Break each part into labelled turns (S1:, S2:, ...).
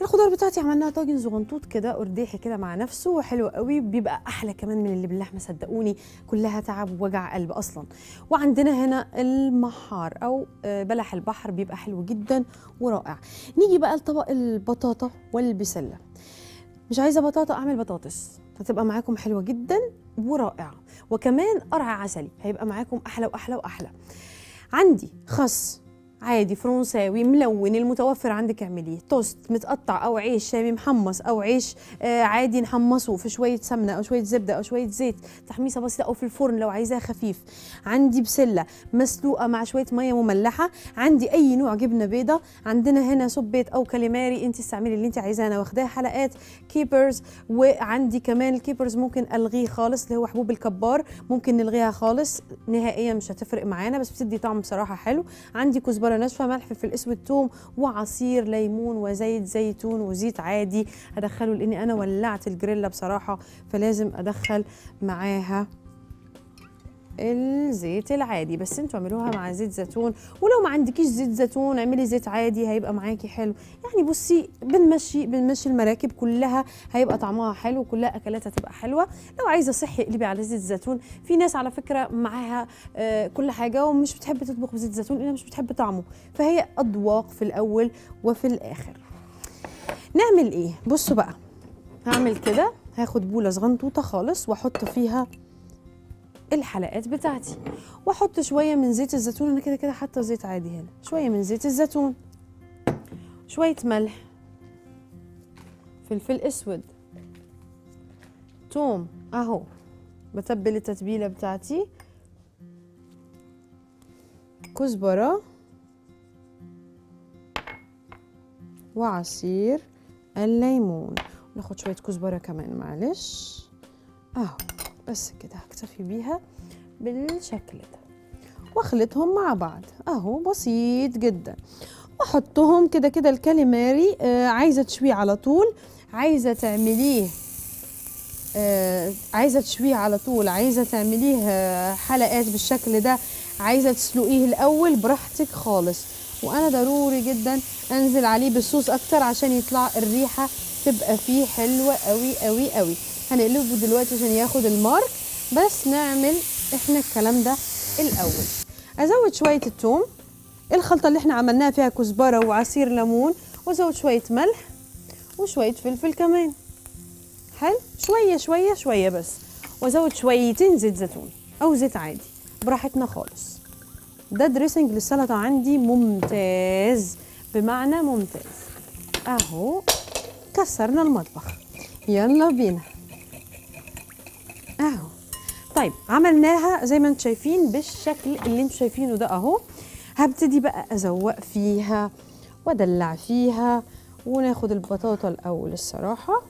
S1: الخضار بتاعتي عملناها طاجن زغنطوط كده قرداحي كده مع نفسه وحلو قوي بيبقى احلى كمان من اللي باللحمه صدقوني كلها تعب ووجع قلب اصلا وعندنا هنا المحار او آه، بلح البحر بيبقى حلو جدا ورائع نيجي بقى لطبق البطاطا والبسله مش عايزه بطاطا اعمل بطاطس هتبقى معاكم حلوه جدا ورائعه وكمان قرع عسلي هيبقى معاكم احلى واحلى واحلى عندي خس عادي فرنساوي ملون المتوفر عندك اعمليه توست متقطع او عيش شامي محمص او عيش آه عادي نحمصه في شويه سمنه او شويه زبده او شويه زيت تحميصه بسيطه او في الفرن لو عايزاه خفيف عندي بسله مسلوقه مع شويه ميه مملحه عندي اي نوع جبنه بيضه عندنا هنا سبيت او كاليماري انت استعملي اللي انت عايزاه انا واخداها حلقات كيبرز وعندي كمان الكيبرز ممكن الغيه خالص اللي هو حبوب الكبار ممكن نلغيها خالص نهائيا مش هتفرق معانا بس بتدي طعم بصراحه حلو عندي كزبره ناشفه ملح فلفل اسود توم وعصير ليمون وزيت زيتون وزيت عادي هدخله لاني انا ولعت الجريلا بصراحه فلازم ادخل معاها الزيت العادي بس انتوا اعملوها مع زيت زيتون ولو ما عندكيش زيت زيتون اعملي زيت عادي هيبقى معاكي حلو يعني بصي بنمشي بنمشي المراكب كلها هيبقى طعمها حلو وكلها اكلات هتبقى حلوه لو عايزه صحي اقلبي على زيت زيتون في ناس على فكره معاها آه كل حاجه ومش بتحب تطبخ بزيت زيتون لانها مش بتحب طعمه فهي اذواق في الاول وفي الاخر نعمل ايه بصوا بقى هعمل كده هاخد بوله صغنطوطه خالص واحط فيها الحلقات بتاعتي واحط شويه من زيت الزيتون انا كده كده حاطه زيت عادي هنا شويه من زيت الزيتون شويه ملح فلفل اسود توم اهو بتبل التتبيله بتاعتي كزبره وعصير الليمون ناخد شويه كزبره كمان معلش اهو بس كده هكتفي بيها بالشكل ده واخلطهم مع بعض اهو بسيط جدا واحطهم كده كده الكاليماري آه عايزه تشويه على طول عايزه تعمليه آه عايزه تشويه على طول عايزه تعمليه آه حلقات بالشكل ده عايزه تسلقيه الاول براحتك خالص وانا ضروري جدا انزل عليه بالصوص اكتر عشان يطلع الريحه تبقى فيه حلوه قوي قوي قوي هنقلبه دلوقتي عشان ياخد المارك بس نعمل احنا الكلام ده الاول ازود شويه الثوم الخلطه اللي احنا عملناها فيها كزبره وعصير ليمون وازود شويه ملح وشويه فلفل كمان حلو شويه شويه شويه بس وازود شويتين زيت زيتون او زيت عادي براحتنا خالص ده دريسنج للسلطه عندي ممتاز بمعنى ممتاز اهو كسرنا المطبخ يلا بينا اهو طيب عملناها زي ما انتم شايفين بالشكل اللي انتم شايفينه ده اهو هبتدي بقى ازوق فيها وادلع فيها وناخد البطاطا الاول الصراحه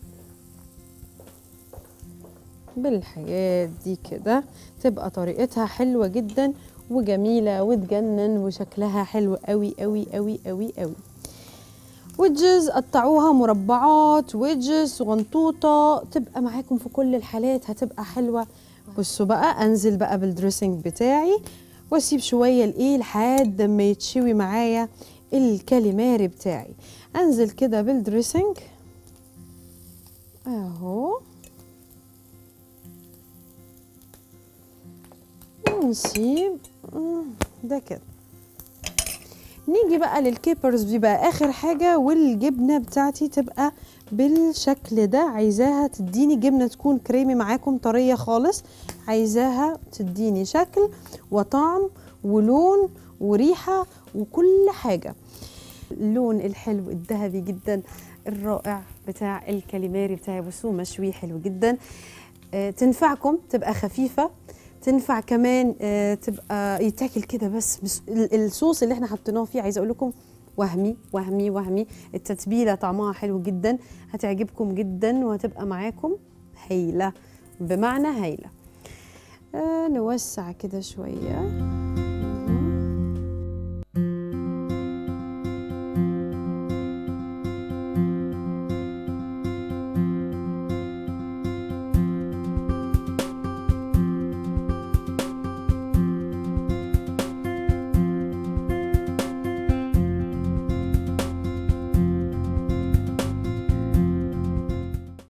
S1: بالحاجات دي كده تبقى طريقتها حلوه جدا وجميله وتجنن وشكلها حلو قوي قوي قوي قوي قوي ويدجز قطعوها مربعات ويدجز صغنطوطه تبقى معاكم في كل الحالات هتبقى حلوه بصوا بقى انزل بقى بالدريسنج بتاعي واسيب شويه الايه لحد ما يتشوي معايا الكاليماري بتاعي انزل كده بالدريسنج اهو ونسيب ده كده نيجي بقى للكيبرز بيبقى اخر حاجه والجبنه بتاعتي تبقى بالشكل ده عايزاها تديني جبنه تكون كريمي معاكم طريه خالص عايزاها تديني شكل وطعم ولون وريحه وكل حاجه اللون الحلو الذهبي جدا الرائع بتاع الكاليماري بتاعي بصوا مشوي حلو جدا آه تنفعكم تبقى خفيفه تنفع كمان آه تبقى يتاكل كده بس, بس الصوص اللي احنا حطيناه فيه عايزه اقول لكم وهمي وهمي وهمي التتبيله طعمها حلو جدا هتعجبكم جدا وهتبقى معاكم هايله بمعنى هايله آه نوسع كده شويه